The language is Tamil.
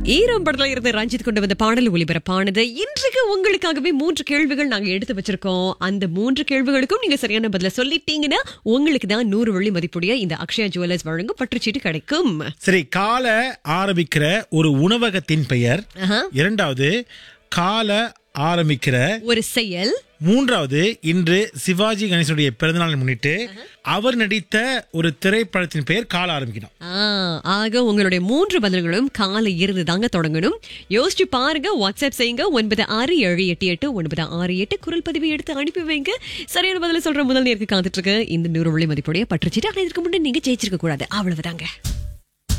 ஈரம் படத்துல இருந்து ரஞ்சித் கொண்டு வந்த பாடல் ஒளிபரப்பானது இன்றைக்கு உங்களுக்காகவே மூன்று கேள்விகள் நாங்க எடுத்து வச்சிருக்கோம் அந்த மூன்று கேள்விகளுக்கும் நீங்க சரியான பதில சொல்லிட்டீங்கன்னா உங்களுக்கு தான் நூறு வெள்ளி மதிப்புடைய இந்த அக்ஷயா ஜுவல்லர்ஸ் வழங்கும் பற்றுச்சீட்டு கிடைக்கும் சரி கால ஆரம்பிக்கிற ஒரு உணவகத்தின் பெயர் ஆஹா. இரண்டாவது கால ஆரம்பிக்கிற ஒரு செயல் மூன்றாவது இன்று சிவாஜி கணேசனுடைய பிறந்தநாளை முன்னிட்டு அவர் நடித்த ஒரு திரைப்படத்தின் பெயர் கால ஆரம்பிக்கணும் ஆ, ஆக உங்களுடைய மூன்று பதில்களும் காலை இருந்து தாங்க தொடங்கணும் யோசிச்சு பாருங்க வாட்ஸ்அப் செய்யுங்க ஒன்பது ஆறு ஏழு எட்டு எட்டு ஒன்பது ஆறு எட்டு குரல் பதிவு எடுத்து அனுப்பி வைங்க சரியான பதில சொல்ற முதல் நேருக்கு காத்துட்டு இருக்கு இந்த நூறு வெள்ளி மதிப்புடைய பற்றுச்சீட்டு ஆனா இதுக்கு முன்னாடி நீங்க ஜெயிச்சிருக்க கூடாது அவ்வளவுதாங்க